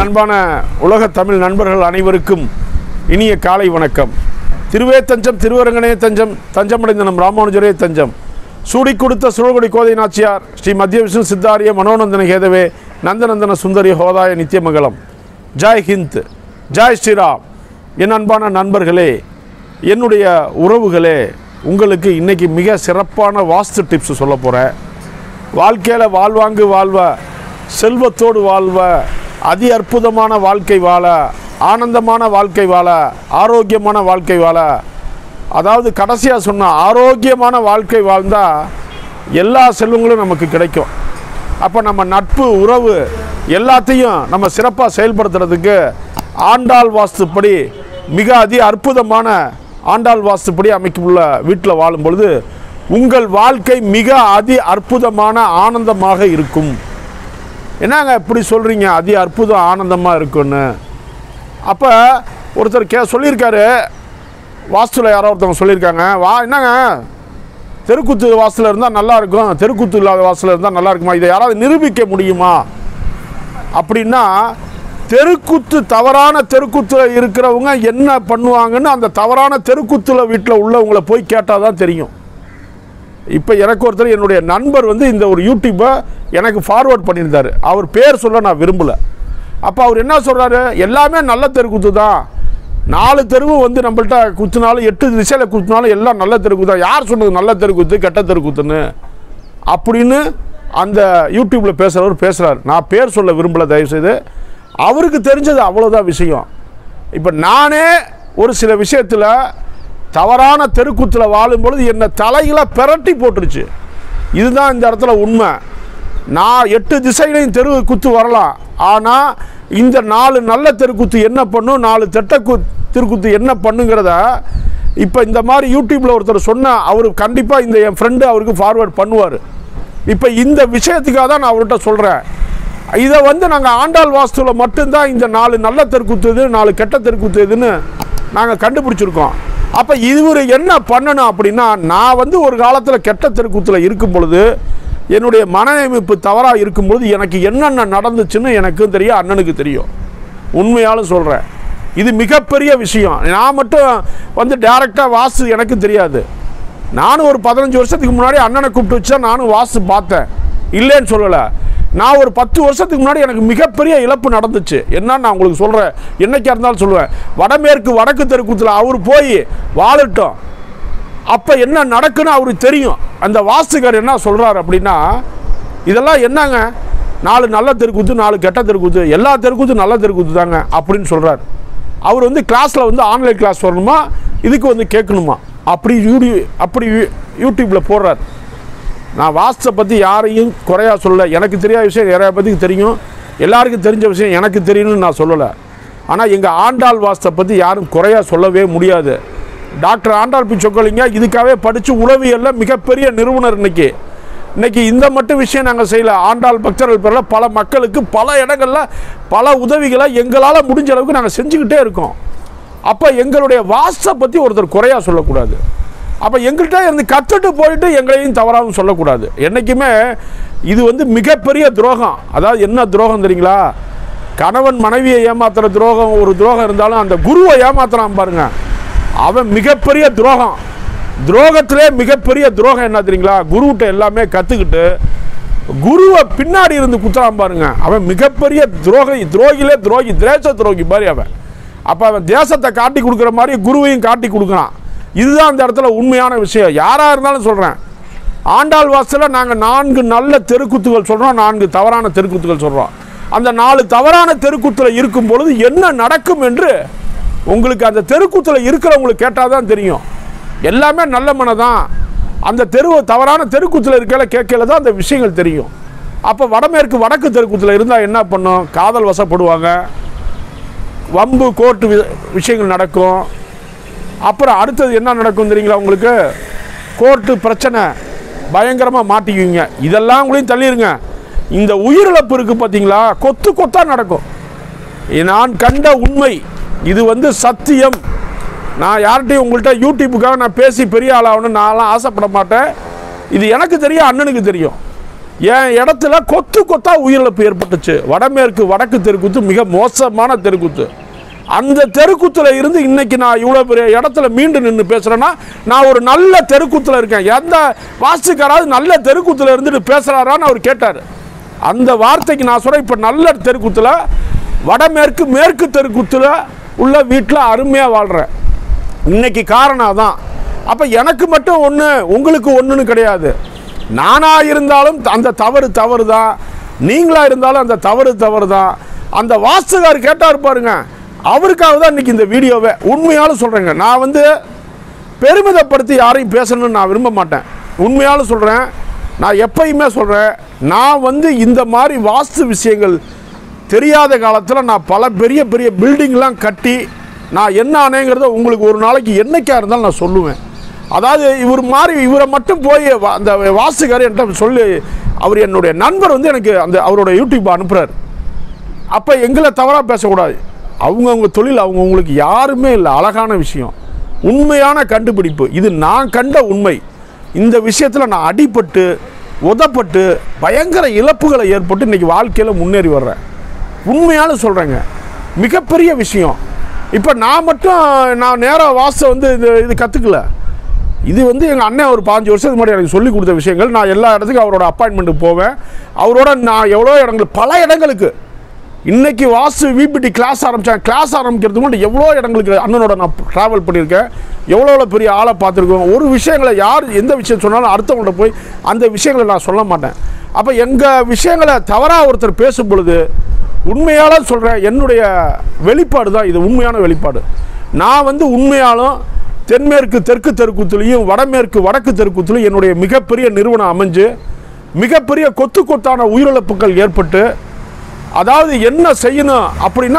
அன்பான உலக தமிழ் நண்பர்கள் அனைவருக்கும் இனிய காலை வணக்கம் திருவே தஞ்சம் திருவரங்கனே தஞ்சம் தஞ்சமடைந்த நம் ராமானுஜரே தஞ்சம் சூடி கொடுத்த சுழகுடி கோதை நாச்சியார் ஸ்ரீ மத்திய விஷ்ணு சித்தாரிய மனோநந்தன கேதவே நந்தநந்தன சுந்தரி ஹோதாய நித்தியமங்கலம் ஜாய் ஹிந்த் ஜாய் ஸ்ரீராம் என் அன்பான நண்பர்களே என்னுடைய உறவுகளே உங்களுக்கு இன்னைக்கு மிக சிறப்பான வாஸ்து டிப்ஸ் சொல்ல போகிறேன் வாழ்க்கையில் வாழ்வாங்கு வாழ்வ செல்வத்தோடு வாழ்வ அதி அற்புதமான வாழ்க்கை வாழ ஆனந்தமான வாழ்க்கை வாழ ஆரோக்கியமான வாழ்க்கை வாழ அதாவது கடைசியாக சொன்ன ஆரோக்கியமான வாழ்க்கை வாழ்ந்தால் எல்லா செல்வங்களும் நமக்கு கிடைக்கும் அப்போ நம்ம நட்பு உறவு எல்லாத்தையும் நம்ம சிறப்பாக செயல்படுத்துறதுக்கு ஆண்டாள் வாஸ்துப்படி மிக அதி அற்புதமான ஆண்டாள் வாஸ்துப்படி அமைக்கவுள்ள வீட்டில் வாழும் பொழுது உங்கள் வாழ்க்கை மிக அதி அற்புதமான ஆனந்தமாக இருக்கும் என்னங்க இப்படி சொல்கிறீங்க அதி அற்புதம் ஆனந்தமாக இருக்குன்னு அப்போ ஒருத்தர் கே சொல்லியிருக்காரு வாஸ்துவில் யாரோ ஒருத்தவங்க சொல்லியிருக்காங்க வா என்னங்க தெருக்குத்து வாசலில் இருந்தால் நல்லா இருக்கும் தெருக்குத்து இல்லாத வாசலில் இருந்தால் நல்லா இருக்குமா இதை யாராவது நிரூபிக்க முடியுமா அப்படின்னா தெருக்குத்து தவறான தெருக்குத்தில் இருக்கிறவங்க என்ன பண்ணுவாங்கன்னு அந்த தவறான தெருக்குத்தில் வீட்டில் உள்ளவங்கள போய் கேட்டால் தான் தெரியும் இப்போ எனக்கு ஒருத்தர் என்னுடைய நண்பர் வந்து இந்த ஒரு யூடியூப்பை எனக்கு ஃபார்வர்ட் பண்ணியிருந்தார் அவர் பேர் சொல்ல நான் விரும்பலை அப்போ அவர் என்ன சொல்கிறாரு எல்லாமே நல்ல தெருக்குத்து தான் நாலு தெருவும் வந்து நம்மள்ட்ட குத்துனாலும் எட்டு திசையில் குத்துனாலும் எல்லாம் நல்ல தெருக்குத்து தான் யார் சொன்னது நல்ல தெருக்குத்து கெட்ட தெருக்குத்துன்னு அப்படின்னு அந்த யூடியூப்பில் பேசுகிறவர் பேசுகிறார் நான் பேர் சொல்ல விரும்பலை தயவுசெய்து அவருக்கு தெரிஞ்சது அவ்வளோதான் விஷயம் இப்போ நானே ஒரு சில விஷயத்தில் தவறான தெருக்குத்தில் வாழும் பொழுது என்னை தலைகளை பிரட்டி போட்டுருச்சு இதுதான் இந்த இடத்துல உண்மை நான் எட்டு திசைகளையும் தெரு குத்து வரலாம் ஆனால் இந்த நாலு நல்ல தெருக்குத்து என்ன பண்ணும் நாலு தெட்ட கு தெருக்குத்து என்ன பண்ணுங்கிறத இப்போ இந்த மாதிரி யூடியூப்பில் ஒருத்தர் சொன்ன அவர் கண்டிப்பாக இந்த என் ஃப்ரெண்டு அவருக்கு ஃபார்வர்ட் பண்ணுவார் இப்போ இந்த விஷயத்துக்காக தான் நான் அவர்கிட்ட சொல்கிறேன் இதை வந்து நாங்கள் ஆண்டாள் வாஸ்துவில் மட்டும்தான் இந்த நாலு நல்ல தெருக்குத்து இது நாலு கெட்ட தெருக்குத்து இதுன்னு நாங்கள் கண்டுபிடிச்சிருக்கோம் அப்போ இவர் என்ன பண்ணணும் அப்படின்னா நான் வந்து ஒரு காலத்தில் கெட்ட தெருக்குத்தில் இருக்கும் பொழுது என்னுடைய மனநியமிப்பு தவறாக இருக்கும் பொழுது எனக்கு என்னென்ன நடந்துச்சுன்னு எனக்கும் தெரியும் அண்ணனுக்கு தெரியும் உண்மையாலும் சொல்கிறேன் இது மிகப்பெரிய விஷயம் நான் மட்டும் வந்து டைரெக்டாக வாஸ்து எனக்கு தெரியாது நானும் ஒரு பதினஞ்சு வருஷத்துக்கு முன்னாடி அண்ணனை கூப்பிட்டு வச்சா நானும் வாஸ்து பார்த்தேன் இல்லைன்னு சொல்லலை நான் ஒரு பத்து வருஷத்துக்கு முன்னாடி எனக்கு மிகப்பெரிய இழப்பு நடந்துச்சு என்னன்னு நான் உங்களுக்கு சொல்கிறேன் என்னைக்கா இருந்தாலும் சொல்லுவேன் வடமேற்கு வடக்கு தெருக்குத்தில் அவர் போய் வாழட்டும் அப்போ என்ன நடக்குன்னு அவருக்கு தெரியும் அந்த வாஸ்துகார் என்ன சொல்கிறார் அப்படின்னா இதெல்லாம் என்னங்க நாலு நல்ல தெருக்கூத்து நாலு கெட்ட தெருக்கூத்து எல்லா தெருக்கூத்து நல்ல தெருக்கூத்து தாங்க அப்படின்னு சொல்கிறார் அவர் வந்து கிளாஸில் வந்து ஆன்லைன் கிளாஸ் வரணுமா இதுக்கு வந்து கேட்கணுமா அப்படி யூடி அப்படி யூடியூப்பில் போடுறார் நான் வாஸ்தை பற்றி யாரையும் குறையா சொல்லலை எனக்கு தெரியாத விஷயம் நிறைய பேத்துக்கு தெரியும் எல்லாருக்கும் தெரிஞ்ச விஷயம் எனக்கு தெரியணும்னு நான் சொல்லலை ஆனால் எங்கள் ஆண்டாள் வாஸ்தை பற்றி யாரும் குறையா சொல்லவே முடியாது டாக்டர் ஆண்டாள் பி சொக்கலிங்க இதுக்காகவே படித்து உளவியலில் மிகப்பெரிய நிறுவனர் இன்னைக்கு இன்னைக்கு இந்த மட்டும் விஷயம் நாங்கள் செய்யல ஆண்டாள் பக்தர்கள் பேரில் பல மக்களுக்கு பல இடங்களில் பல உதவிகளை எங்களால் முடிஞ்ச அளவுக்கு நாங்கள் செஞ்சுக்கிட்டே இருக்கோம் அப்போ எங்களுடைய வாஸ்தை பற்றி ஒருத்தர் குறையா சொல்லக்கூடாது அப்போ எங்கள்கிட்ட இருந்து கற்றுட்டு போயிட்டு எங்களையும் தவறாகவும் சொல்லக்கூடாது என்றைக்குமே இது வந்து மிகப்பெரிய துரோகம் அதாவது என்ன துரோகம் தெரியுங்களா கணவன் மனைவியை ஏமாத்துற துரோகம் ஒரு துரோகம் இருந்தாலும் அந்த குருவை ஏமாத்துறான் பாருங்க அவன் மிகப்பெரிய துரோகம் துரோகத்திலே மிகப்பெரிய துரோகம் என்ன தெரியுங்களா குருவிட்ட எல்லாமே கற்றுக்கிட்டு குருவை பின்னாடி இருந்து குத்துறான் பாருங்க அவன் மிகப்பெரிய துரோகி துரோகிலே துரோகி தேச துரோகி மாதிரி அவன் அப்போ அவன் தேசத்தை காட்டி கொடுக்குற மாதிரி குருவையும் காட்டி கொடுக்குறான் இதுதான் அந்த இடத்துல உண்மையான விஷயம் யாராக இருந்தாலும் சொல்கிறேன் ஆண்டாள் வாசலில் நாங்கள் நான்கு நல்ல தெருக்குத்துகள் சொல்கிறோம் நான்கு தவறான தெருக்குத்துகள் சொல்கிறோம் அந்த நாலு தவறான தெருக்குத்தில் இருக்கும் பொழுது என்ன நடக்கும் என்று உங்களுக்கு அந்த தெருக்குத்தில் இருக்கிறவங்களுக்கு கேட்டால் தான் தெரியும் எல்லாமே நல்ல மனை தான் அந்த தெரு தவறான தெருக்குத்தில் இருக்கல கேட்கல தான் அந்த விஷயங்கள் தெரியும் அப்போ வடமேற்கு வடக்கு தெருக்குத்தில் இருந்தால் என்ன பண்ணும் காதல் வசப்படுவாங்க வம்பு கோர்ட்டு வி- விஷயங்கள் நடக்கும் அப்புறம் அடுத்தது என்ன நடக்கும் தெரியுங்களா உங்களுக்கு கோர்ட்டு பிரச்சனை பயங்கரமாக மாட்டிக்குவீங்க இதெல்லாம் உங்களையும் தள்ளிடுங்க இந்த உயிரிழப்பு இருக்குது பார்த்தீங்களா கொத்து கொத்தா நடக்கும் இது நான் கண்ட உண்மை இது வந்து சத்தியம் நான் யார்கிட்டையும் உங்கள்கிட்ட யூடியூப்புக்காக நான் பேசி பெரிய ஆளாகணும்னு நான்லாம் ஆசைப்பட மாட்டேன் இது எனக்கு தெரியும் அண்ணனுக்கு தெரியும் என் இடத்துல கொத்து கொத்தா உயிரிழப்பு ஏற்பட்டுச்சு வடமேற்கு வடக்கு தெருக்குத்து மிக மோசமான தெருக்குத்து அந்த தெருக்குத்துல இருந்து இன்னைக்கு நான் இவ்வளோ பெரிய இடத்துல மீண்டு நின்று பேசுகிறேன்னா நான் ஒரு நல்ல தெருக்குத்துல இருக்கேன் எந்த வாசிக்காராவது நல்ல தெருக்குத்துல இருந்துட்டு பேசுகிறாரான்னு அவர் கேட்டார் அந்த வார்த்தைக்கு நான் சொல்கிறேன் இப்போ நல்ல தெருக்குத்துல வடமேற்கு மேற்கு தெருக்குத்துல உள்ள வீட்டில் அருமையாக வாழ்கிறேன் இன்னைக்கு காரணம் அதான் அப்போ எனக்கு மட்டும் ஒன்று உங்களுக்கு ஒன்றுன்னு கிடையாது நானாக இருந்தாலும் அந்த தவறு தவறு தான் நீங்களாக இருந்தாலும் அந்த தவறு தவறு தான் அந்த வாஸ்துகார் கேட்டார் பாருங்க அவருக்காக தான் இன்னைக்கு இந்த வீடியோவை உண்மையாலும் சொல்கிறேங்க நான் வந்து பெருமிதப்படுத்தி யாரையும் பேசணும்னு நான் விரும்ப மாட்டேன் உண்மையாலும் சொல்கிறேன் நான் எப்பயுமே சொல்கிறேன் நான் வந்து இந்த மாதிரி வாஸ்து விஷயங்கள் தெரியாத காலத்தில் நான் பல பெரிய பெரிய பில்டிங்லாம் கட்டி நான் என்ன ஆனேங்கிறத உங்களுக்கு ஒரு நாளைக்கு என்னைக்கா இருந்தாலும் நான் சொல்லுவேன் அதாவது இவர் மாதிரி இவரை மட்டும் போய் வா- அந்த வாசுகார் என்கிட்ட சொல்லி அவர் என்னுடைய நண்பர் வந்து எனக்கு அந்த அவரோட யூடியூப் அனுப்புகிறார் அப்போ எங்களை தவறாக பேசக்கூடாது அவங்கவுங்க தொழில் அவங்கவுங்களுக்கு யாருமே இல்லை அழகான விஷயம் உண்மையான கண்டுபிடிப்பு இது நான் கண்ட உண்மை இந்த விஷயத்தில் நான் அடிபட்டு உதப்பட்டு பயங்கர இழப்புகளை ஏற்பட்டு இன்னைக்கு வாழ்க்கையில் முன்னேறி வர்றேன் உண்மையாலும் சொல்கிறேங்க மிகப்பெரிய விஷயம் இப்போ நான் மட்டும் நான் நேராக வாச வந்து இது இது கற்றுக்கல இது வந்து எங்கள் அண்ணன் ஒரு பாஞ்சு வருஷத்துக்கு முன்னாடி எனக்கு சொல்லி கொடுத்த விஷயங்கள் நான் எல்லா இடத்துக்கும் அவரோட அப்பாயின்மெண்ட்டுக்கு போவேன் அவரோட நான் எவ்வளோ இடங்கள் பல இடங்களுக்கு இன்னைக்கு வாசு விபிடி கிளாஸ் ஆரம்பித்தேன் கிளாஸ் ஆரம்பிக்கிறதுக்கு முன்னாடி எவ்வளோ இடங்களுக்கு அண்ணனோட நான் ட்ராவல் பண்ணியிருக்கேன் எவ்வளோ எவ்வளோ பெரிய ஆளை பார்த்துருக்கோம் ஒரு விஷயங்களை யார் எந்த விஷயம் சொன்னாலும் அடுத்தவங்கள்ட்ட போய் அந்த விஷயங்களை நான் சொல்ல மாட்டேன் அப்போ எங்கள் விஷயங்களை தவறாக ஒருத்தர் பேசும் பொழுது உண்மையால சொல்கிறேன் என்னுடைய வெளிப்பாடு தான் இது உண்மையான வெளிப்பாடு நான் வந்து உண்மையாலும் தென்மேற்கு தெற்கு தெருக்குத்துலேயும் வடமேற்கு வடக்கு தெருக்குத்துலையும் என்னுடைய மிகப்பெரிய நிறுவனம் அமைஞ்சு மிகப்பெரிய கொத்து கொத்தான உயிரிழப்புகள் ஏற்பட்டு அதாவது என்ன செய்யணும் அப்படின்னா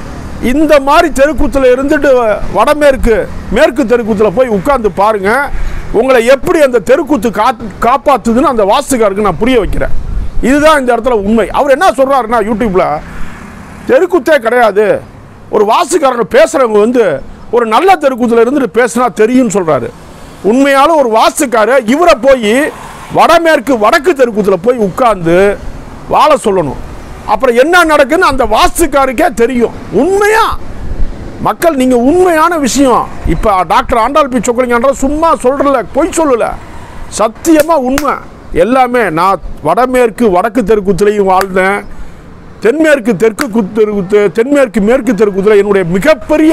இந்த மாதிரி தெருக்கூத்தில் இருந்துட்டு வடமேற்கு மேற்கு தெருக்கூத்தில் போய் உட்கார்ந்து பாருங்க உங்களை எப்படி அந்த தெருக்கூத்து கா காப்பாத்துதுன்னு அந்த வாஸ்துகாருக்கு நான் புரிய வைக்கிறேன் இதுதான் இந்த இடத்துல உண்மை அவர் என்ன சொல்றாருன்னா யூடியூப்ல தெருக்கூத்தே கிடையாது ஒரு வாசுக்காரங்க பேசுறவங்க வந்து ஒரு நல்ல தெருக்கூத்துல இருந்துட்டு பேசினா தெரியும்னு சொல்றாரு உண்மையாலும் ஒரு வாசுக்கார இவரை போய் வடமேற்கு வடக்கு தெருக்கூத்துல போய் உட்கார்ந்து வாழ சொல்லணும் அப்புறம் என்ன நடக்குன்னு அந்த வாஸ்துக்காருக்கே தெரியும் உண்மையா மக்கள் நீங்க உண்மையான விஷயம் இப்ப டாக்டர் ஆண்டாள் பி சொக்கலிங்கன்ற சும்மா சொல்றல பொய் சொல்லல சத்தியமா உண்மை எல்லாமே நான் வடமேற்கு வடக்கு தெருக்குத்துலையும் வாழ்ந்தேன் தென்மேற்கு தெற்கு குத்து தெருக்குத்து தென்மேற்கு மேற்கு தெருக்குத்துல என்னுடைய மிகப்பெரிய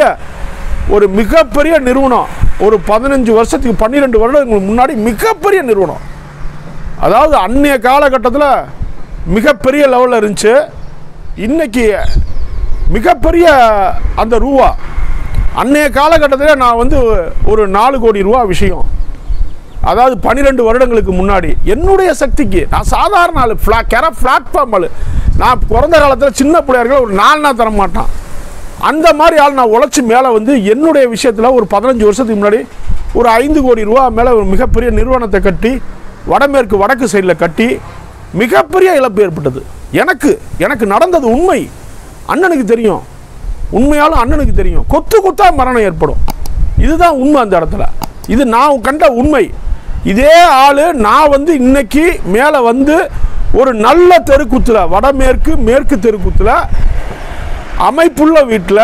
ஒரு மிகப்பெரிய நிறுவனம் ஒரு பதினஞ்சு வருஷத்துக்கு பன்னிரெண்டு வருடங்களுக்கு முன்னாடி மிகப்பெரிய நிறுவனம் அதாவது அன்னைய காலகட்டத்தில் மிகப்பெரிய லெவலில் இருந்துச்சு இன்னைக்கு மிகப்பெரிய அந்த ரூபா அன்னைய காலகட்டத்தில் நான் வந்து ஒரு நாலு கோடி ரூபா விஷயம் அதாவது பன்னிரெண்டு வருடங்களுக்கு முன்னாடி என்னுடைய சக்திக்கு நான் சாதாரண ஆள் ஃப்ளா கெர பிளாட்ஃபார்ம் ஆள் நான் பிறந்த காலத்தில் சின்ன பிள்ளையார்கள் ஒரு நாலு நாள் தர மாட்டான் அந்த மாதிரி ஆள் நான் உழைச்சி மேலே வந்து என்னுடைய விஷயத்தில் ஒரு பதினஞ்சு வருஷத்துக்கு முன்னாடி ஒரு ஐந்து கோடி ரூபா மேலே ஒரு மிகப்பெரிய நிறுவனத்தை கட்டி வடமேற்கு வடக்கு சைடில் கட்டி மிகப்பெரிய இழப்பு ஏற்பட்டது எனக்கு எனக்கு நடந்தது உண்மை அண்ணனுக்கு தெரியும் உண்மையாலும் அண்ணனுக்கு தெரியும் கொத்து கொத்தா மரணம் ஏற்படும் இதுதான் உண்மை அந்த இடத்துல இது நான் கண்ட உண்மை இதே ஆளு நான் வந்து இன்னைக்கு மேலே வந்து ஒரு நல்ல தெருக்குத்துல வடமேற்கு மேற்கு தெருக்குத்துல அமைப்புள்ள வீட்டில்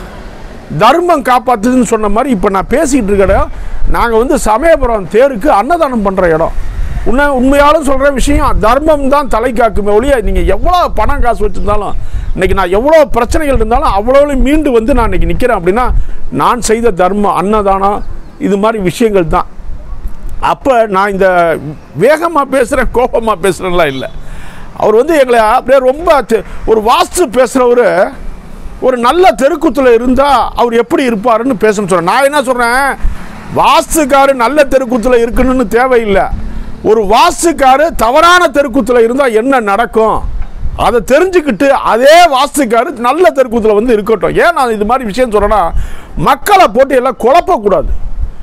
தர்மம் காப்பாத்துதுன்னு சொன்ன மாதிரி இப்போ நான் பேசிக்கிட்டு இருக்க இடம் நாங்கள் வந்து சமயபுரம் தேருக்கு அன்னதானம் பண்ணுற இடம் உண்மை உண்மையாலும் சொல்கிற விஷயம் தர்மம் தான் தலை காக்குமே ஒழிய நீங்கள் எவ்வளோ பணம் காசு வச்சுருந்தாலும் இன்னைக்கு நான் எவ்வளோ பிரச்சனைகள் இருந்தாலும் அவ்வளோ மீண்டு வந்து நான் இன்னைக்கு நிற்கிறேன் அப்படின்னா நான் செய்த தர்மம் அன்னதானம் இது மாதிரி விஷயங்கள் தான் அப்போ நான் இந்த வேகமாக பேசுகிறேன் கோபமாக பேசுகிறேன்லாம் இல்லை அவர் வந்து எங்களை அப்படியே ரொம்ப தெ- ஒரு வாஸ்து பேசுகிறவர் ஒரு நல்ல தெருக்குத்தில் இருந்தால் அவர் எப்படி இருப்பாருன்னு பேசணும்னு சொல்கிறேன் நான் என்ன சொல்கிறேன் வாஸ்துக்காரு நல்ல தெருக்குத்தில் இருக்கணும்னு தேவையில்லை ஒரு வாஸ்துக்காரு தவறான தெருக்குத்தில் இருந்தால் என்ன நடக்கும் அதை தெரிஞ்சுக்கிட்டு அதே வாஸ்துக்காரு நல்ல தெருக்குத்தில் வந்து இருக்கட்டும் ஏன் நான் இது மாதிரி விஷயம் சொல்கிறேன்னா மக்களை போட்டு எல்லாம் குழப்பக்கூடாது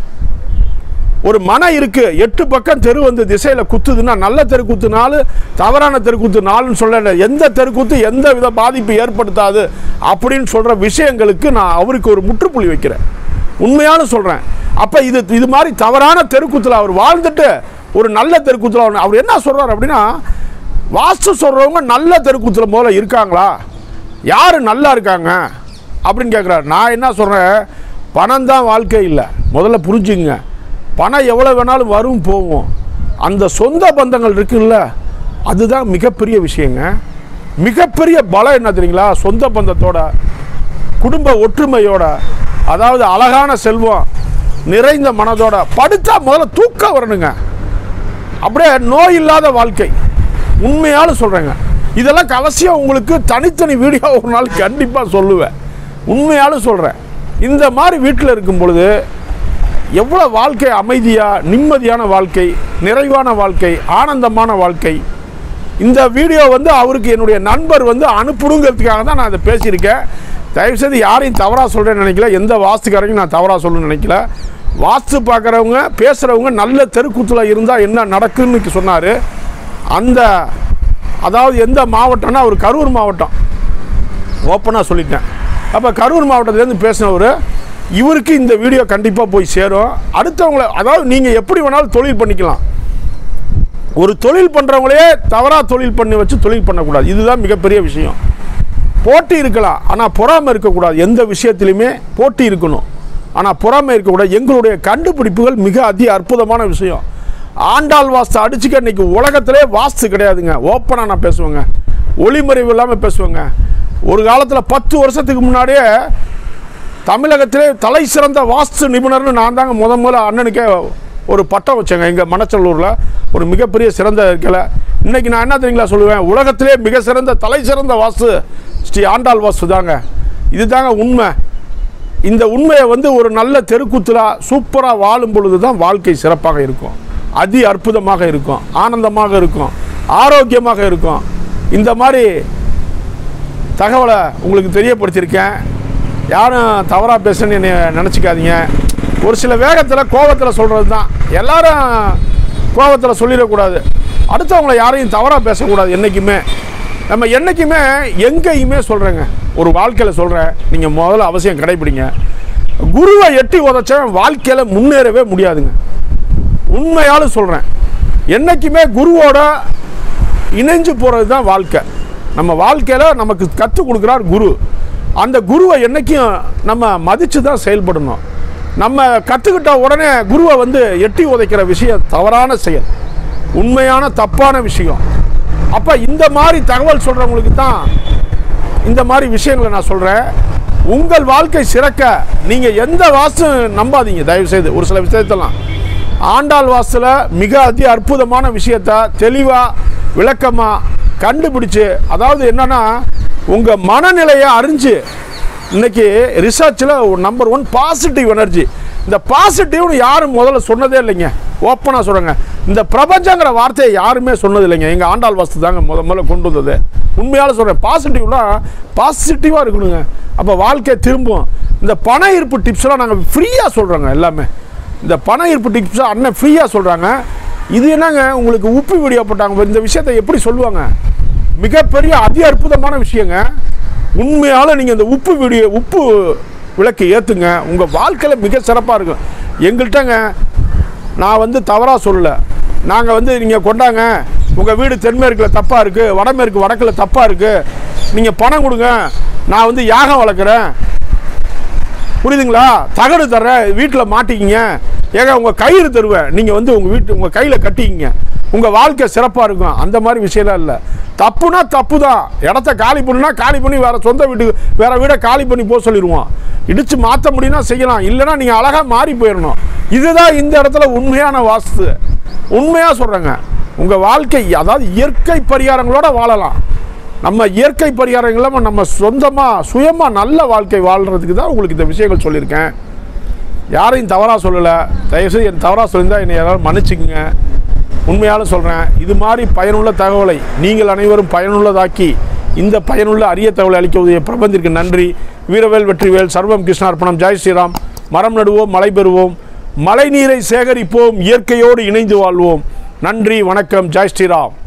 ஒரு மனை இருக்கு எட்டு பக்கம் தெரு வந்து திசையில குத்துதுன்னா நல்ல தெருக்குத்து நாலு தவறான தெருக்குத்து நாலுன்னு சொல்ல எந்த தெருக்குத்து எந்த வித பாதிப்பு ஏற்படுத்தாது அப்படின்னு சொல்ற விஷயங்களுக்கு நான் அவருக்கு ஒரு முற்றுப்புள்ளி வைக்கிறேன் உண்மையான சொல்றேன் அப்ப இது இது மாதிரி தவறான தெருக்குத்துல அவர் வாழ்ந்துட்டு ஒரு நல்ல தெருக்குத்துல அவர் அவர் என்ன சொல்றாரு அப்படின்னா வாஸ்து சொல்கிறவங்க நல்ல தெருக்கூத்தில் முதல்ல இருக்காங்களா யார் நல்லா இருக்காங்க அப்படின்னு கேட்குறாரு நான் என்ன சொல்கிறேன் பணம் தான் வாழ்க்கை இல்லை முதல்ல புரிஞ்சுங்க பணம் எவ்வளோ வேணாலும் வரும் போகும் அந்த சொந்த பந்தங்கள் இருக்குல்ல அதுதான் மிகப்பெரிய விஷயங்க மிகப்பெரிய பலம் என்ன தெரியுங்களா சொந்த பந்தத்தோட குடும்ப ஒற்றுமையோட அதாவது அழகான செல்வம் நிறைந்த மனதோட படுத்தா முதல்ல தூக்கம் வரணுங்க அப்படியே நோய் இல்லாத வாழ்க்கை உண்மையால சொல்கிறேங்க இதெல்லாம் அவசியம் உங்களுக்கு தனித்தனி வீடியோ ஒரு நாள் கண்டிப்பாக சொல்லுவேன் உண்மையாலும் சொல்கிறேன் இந்த மாதிரி வீட்டில் இருக்கும் பொழுது எவ்வளோ வாழ்க்கை அமைதியாக நிம்மதியான வாழ்க்கை நிறைவான வாழ்க்கை ஆனந்தமான வாழ்க்கை இந்த வீடியோ வந்து அவருக்கு என்னுடைய நண்பர் வந்து அனுப்பணுங்கிறதுக்காக தான் நான் அதை பேசியிருக்கேன் தயவுசெய்து யாரையும் தவறாக சொல்கிறேன்னு நினைக்கல எந்த வாஸ்துக்காரையும் நான் தவறாக சொல்லணும்னு நினைக்கல வாஸ்து பார்க்குறவங்க பேசுகிறவங்க நல்ல தெருக்கூத்தில் இருந்தால் என்ன நடக்குன்னு சொன்னார் அந்த அதாவது எந்த மாவட்டம்னா அவர் கரூர் மாவட்டம் ஓப்பனாக சொல்லிட்டேன் அப்போ கரூர் மாவட்டத்துலேருந்து பேசினவர் இவருக்கு இந்த வீடியோ கண்டிப்பாக போய் சேரும் அடுத்தவங்கள அதாவது நீங்கள் எப்படி வேணாலும் தொழில் பண்ணிக்கலாம் ஒரு தொழில் பண்ணுறவங்களே தவறாக தொழில் பண்ணி வச்சு தொழில் பண்ணக்கூடாது இதுதான் மிகப்பெரிய விஷயம் போட்டி இருக்கலாம் ஆனால் பொறாமை இருக்கக்கூடாது எந்த விஷயத்திலையுமே போட்டி இருக்கணும் ஆனால் பொறாமை இருக்கக்கூடாது எங்களுடைய கண்டுபிடிப்புகள் மிக அதி அற்புதமான விஷயம் ஆண்டாள் வாஸ்து அடிச்சுக்க இன்னைக்கு உலகத்திலே வாஸ்து கிடையாதுங்க ஓப்பனாக நான் பேசுவேங்க ஒளிமறைவு இல்லாமல் பேசுவேங்க ஒரு காலத்தில் பத்து வருஷத்துக்கு முன்னாடியே தமிழகத்திலே தலை சிறந்த வாஸ்து நிபுணர்னு நான் தாங்க முத முதல்ல அண்ணனுக்கே ஒரு பட்டம் வச்சேங்க எங்கள் மணச்சல்லூரில் ஒரு மிகப்பெரிய சிறந்த இருக்கல இன்னைக்கு நான் என்ன தெரியுங்களா சொல்லுவேன் உலகத்திலே மிக சிறந்த தலை சிறந்த வாஸ்து ஸ்ரீ ஆண்டாள் வாஸ்து தாங்க இதுதாங்க உண்மை இந்த உண்மையை வந்து ஒரு நல்ல தெருக்கூத்துல சூப்பராக வாழும் பொழுது தான் வாழ்க்கை சிறப்பாக இருக்கும் அதி அற்புதமாக இருக்கும் ஆனந்தமாக இருக்கும் ஆரோக்கியமாக இருக்கும் இந்த மாதிரி தகவலை உங்களுக்கு தெரியப்படுத்தியிருக்கேன் யாரும் தவறாக பேசுன்னு என்னை நினச்சிக்காதீங்க ஒரு சில வேகத்தில் கோபத்தில் சொல்கிறது தான் எல்லாரும் கோபத்தில் சொல்லிடக்கூடாது அடுத்தவங்கள யாரையும் தவறாக பேசக்கூடாது என்றைக்குமே நம்ம என்றைக்குமே எங்கேயுமே சொல்கிறேங்க ஒரு வாழ்க்கையில் சொல்கிறேன் நீங்கள் முதல்ல அவசியம் கடைப்பிடிங்க குருவை எட்டி உதச்சவன் வாழ்க்கையில் முன்னேறவே முடியாதுங்க உண்மையாலும் சொல்கிறேன் என்றைக்குமே குருவோட இணைஞ்சு போகிறது தான் வாழ்க்கை நம்ம வாழ்க்கையில் நமக்கு கற்றுக் கொடுக்குறார் குரு அந்த குருவை என்றைக்கும் நம்ம மதித்து தான் செயல்படணும் நம்ம கற்றுக்கிட்ட உடனே குருவை வந்து எட்டி உதைக்கிற விஷயம் தவறான செயல் உண்மையான தப்பான விஷயம் அப்போ இந்த மாதிரி தகவல் சொல்கிறவங்களுக்கு தான் இந்த மாதிரி விஷயங்களை நான் சொல்கிறேன் உங்கள் வாழ்க்கை சிறக்க நீங்கள் எந்த வாஸ்து நம்பாதீங்க தயவு செய்து ஒரு சில விஷயத்தெல்லாம் ஆண்டாள் வாஸ்துல மிக அதி அற்புதமான விஷயத்த தெளிவாக விளக்கமாக கண்டுபிடிச்சு அதாவது என்னன்னா உங்கள் மனநிலையை அறிஞ்சு இன்னைக்கு ரிசர்ச்சில் நம்பர் ஒன் பாசிட்டிவ் எனர்ஜி இந்த பாசிட்டிவ்னு யாரும் முதல்ல சொன்னதே இல்லைங்க ஓப்பனாக சொல்கிறேங்க இந்த பிரபஞ்சங்கிற வார்த்தையை யாருமே சொன்னது இல்லைங்க எங்கள் ஆண்டாள் வாஸ்து தாங்க முத முதல்ல கொண்டு வந்தது உண்மையால சொல்கிறேன் பாசிட்டிவ்லாம் பாசிட்டிவாக இருக்கணுங்க அப்போ வாழ்க்கை திரும்பும் இந்த பண ஈர்ப்பு டிப்ஸ்லாம் நாங்கள் ஃப்ரீயாக சொல்கிறோங்க எல்லாமே இந்த பண ஈர்ப்பு டிப்ஸ் அண்ணன் ஃப்ரீயாக சொல்கிறாங்க இது என்னங்க உங்களுக்கு உப்பு வீடியோ போட்டாங்க இந்த விஷயத்தை எப்படி சொல்லுவாங்க மிகப்பெரிய அதி அற்புதமான விஷயங்க உண்மையால நீங்கள் இந்த உப்பு வீடியோ உப்பு விளக்கு ஏற்றுங்க உங்கள் வாழ்க்கையில் மிக சிறப்பாக இருக்கும் எங்கள்கிட்டங்க நான் வந்து தவறாக சொல்லலை நாங்கள் வந்து நீங்கள் கொண்டாங்க உங்கள் வீடு தென்மேற்கில் தப்பாக இருக்குது வடமேற்கு வடக்கில் தப்பாக இருக்குது நீங்கள் பணம் கொடுங்க நான் வந்து யாகம் வளர்க்குறேன் புரியுதுங்களா தகடு தர்றேன் வீட்டில் மாட்டிக்கிங்க ஏங்க உங்கள் கயிறு தருவேன் நீங்கள் வந்து உங்கள் வீட்டு உங்கள் கையில் கட்டிக்கிங்க உங்கள் வாழ்க்கை சிறப்பாக இருக்கும் அந்த மாதிரி விஷயம்லாம் இல்லை தப்புனா தப்பு தான் இடத்த காலி பண்ணுனா காலி பண்ணி வேறு சொந்த வீட்டுக்கு வேறு வீடை காலி பண்ணி போக சொல்லிடுவோம் இடித்து மாற்ற முடியும்னா செய்யலாம் இல்லைன்னா நீங்கள் அழகாக மாறி போயிடணும் இதுதான் இந்த இடத்துல உண்மையான வாஸ்து உண்மையாக சொல்கிறேங்க உங்கள் வாழ்க்கை அதாவது இயற்கை பரிகாரங்களோட வாழலாம் நம்ம இயற்கை பரிகாரம் இல்லாமல் நம்ம சொந்தமாக சுயமாக நல்ல வாழ்க்கை வாழ்கிறதுக்கு தான் உங்களுக்கு இந்த விஷயங்கள் சொல்லியிருக்கேன் யாரையும் தவறாக சொல்லலை தயவுசெய்து என் தவறாக சொல்லியிருந்தால் என்னை யாராவது மன்னிச்சுக்குங்க உண்மையாலும் சொல்கிறேன் இது மாதிரி பயனுள்ள தகவலை நீங்கள் அனைவரும் பயனுள்ளதாக்கி இந்த பயனுள்ள அரிய தகவலை அளிக்க உதவிய பிரபந்திற்கு நன்றி வீரவேல் வெற்றிவேல் சர்வம் கிருஷ்ணார்ப்பணம் ஜெய் ஸ்ரீராம் மரம் நடுவோம் மழை பெறுவோம் மழை நீரை சேகரிப்போம் இயற்கையோடு இணைந்து வாழ்வோம் நன்றி வணக்கம் ஜெய் ஸ்ரீராம்